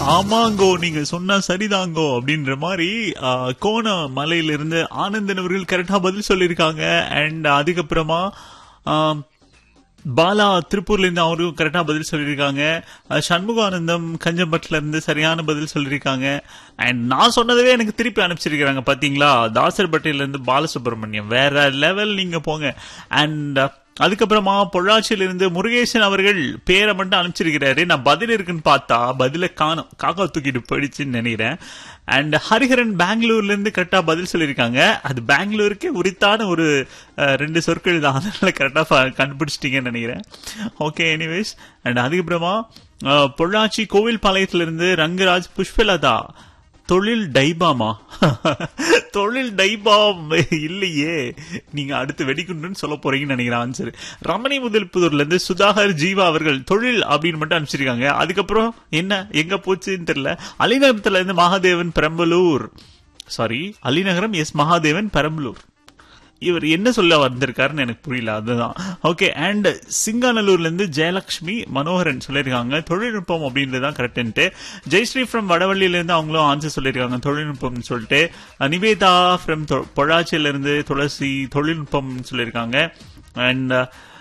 ஆமாங்கோ நீங்க சொன்னா சரிதாங்கோ அப்படின்ற மாதிரி ஆ, கோண மலையிலிருந்து ஆனந்தன் அவர்கள் கரெக்டா பதில் சொல்லியிருக்காங்க அண்ட் அதுக்கப்புறமா ஆ, பாலா திருப்பூர்ல இருந்து அவரும் கரெக்டா பதில் சொல்லியிருக்காங்க அஹ் சண்முகானந்தம் கஞ்சம்பட்டுல இருந்து சரியான பதில் சொல்லியிருக்காங்க அண்ட் நான் சொன்னதவே எனக்கு திருப்பி அனுப்பிச்சிருக்கிறாங்க பாத்தீங்களா தாசர்பட்டியில இருந்து பாலசுப்ரமணியம் வேற லெவல் நீங்க போங்க அண்ட் அதுக்கப்புறமா பொள்ளாச்சியில இருந்து முருகேசன் அவர்கள் பேரை மட்டும் அனுப்பிச்சிருக்கிறாரு நான் பதில் இருக்குன்னு பார்த்தா பதில காணும் காக்கா தூக்கிட்டு போயிடுச்சுன்னு நினைக்கிறேன் அண்ட் ஹரிஹரன் பெங்களூர்ல இருந்து கரெக்டா பதில் சொல்லியிருக்காங்க அது பெங்களூருக்கே உரித்தான ஒரு அஹ், ரெண்டு சொற்கள் தான் அதனால கரெக்டா கண்டுபிடிச்சிட்டீங்கன்னு நினைக்கிறேன் ஓகே எனிவேஸ் அண்ட் அதுக்கப்புறமா அஹ், பொள்ளாச்சி கோவில் பாளையத்துல இருந்து ரங்கராஜ் புஷ்பலதா தொழில் டைபாமா தொழில் டைபாம் இல்லையே நீங்க அடுத்து வெடிக்குண்டுன்னு சொல்ல போறீங்கன்னு நினைக்கிறேன் ஆன்சர் ரமணி முதல் புதூர்ல இருந்து சுதாகர் ஜீவா அவர்கள் தொழில் அப்படின்னு மட்டும் அனுப்பிச்சிருக்காங்க அதுக்கப்புறம் என்ன எங்க போச்சுன்னு தெரியல அலிநகரத்துல இருந்து மகாதேவன் பெரம்பலூர் சாரி அலிநகரம் எஸ் மகாதேவன் பெரம்பலூர் இவர் என்ன சொல்ல வந்திருக்காருன்னு எனக்கு புரியல அதுதான் ஓகே அண்ட் சிங்காநல்லூர்ல இருந்து ஜெயலட்சுமி மனோகரன் சொல்லியிருக்காங்க தொழில்நுட்பம் அப்படின்றது தான் கரெக்டுன்ட்டு ஜெயஸ்ரீ ஃப்ரம் வடவள்ளியில இருந்து அவங்களும் ஆன்சர் சொல்லியிருக்காங்க தொழில்நுட்பம்னு சொல்லிட்டு அஹ் நிவேதா ஃப்ரம் பொள்ளாச்சியில இருந்து துளசி தொழில்நுட்பம்னு சொல்லியிருக்காங்க அண்ட்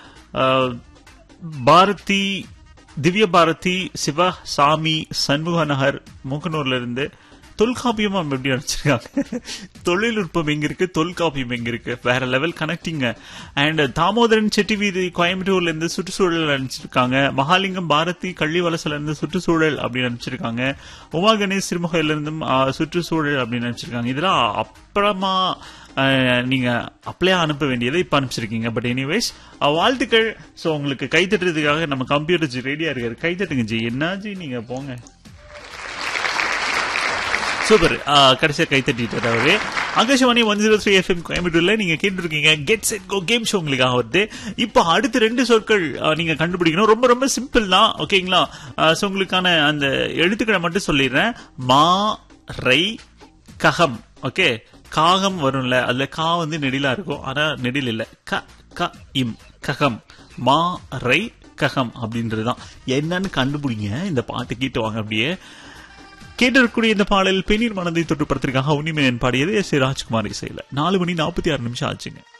பாரதி திவ்ய பாரதி சிவ சாமி சண்முக நகர் மூக்கனூர்ல இருந்து தொல்காப்பியம் அவங்க எப்படி அடிச்சிருக்காங்க தொழில்நுட்பம் எங்க இருக்கு தொல்காப்பியம் எங்க இருக்கு வேற level connecting and Damodaran Chetty வீதி கோயம்புத்தூர்ல இருந்து சுற்றுச்சூழல் அனுப்பிச்சிருக்காங்க மகாலிங்கம் பாரதி கள்ளிவலசுல இருந்து சுற்றுச்சூழல் அப்படின்னு அனுப்பிச்சிருக்காங்க உமா கணேஷ் சிறுமுகையில இருந்தும் ஆ, சுற்றுச்சூழல் அப்படின்னு அனுப்பிச்சிருக்காங்க இதெல்லாம் அப்புறமா அஹ், நீங்க அப்ளையா அனுப்ப வேண்டியதை இப்ப அனுப்பிச்சிருக்கீங்க பட் எனிவேஸ் வாழ்த்துக்கள் சோ உங்களுக்கு கை தட்டுறதுக்காக நம்ம கம்ப்யூட்டர் ஜி ரெடியா இருக்காரு கை தட்டுங்க ஜி என்ன ஜி நீங்க போங்க சூப்பர் கடைசியா கை தட்டிட்டு அவரு Akashvani one zero three FM கோயம்புத்தூர்ல நீங்க கேட்டுருக்கீங்க get set go game show உங்களுக்காக வருது இப்போ அடுத்த ரெண்டு சொற்கள் ஆ, நீங்க கண்டுபிடிக்கணும் ரொம்ப ரொம்ப சிம்பிள் தான் ஓகேங்களா ஸோ உங்களுக்கான அந்த எழுத்துக்களை மட்டும் சொல்லிடுறேன் மா ரை ககம் ஓகே காகம் வரும்ல அதுல கா வந்து நெடிலா இருக்கும் ஆனா நெடில் இல்ல க க இம் ககம் மா ரை ககம் அப்படின்றதுதான் என்னன்னு கண்டுபிடிங்க இந்த பாட்டு கேட்டு வாங்க அப்படியே கேட்டிருக்கக்கூடிய இந்த பாடல் பெண்ணீர் மனதை தொட்டு படத்திற்காக உன்னிமேனன் பாடியது எஸ் ஏ ராஜ்குமார் இசையில நாலு மணி நாற்பத்தி ஆறு நிமிஷம் ஆச்சுங்க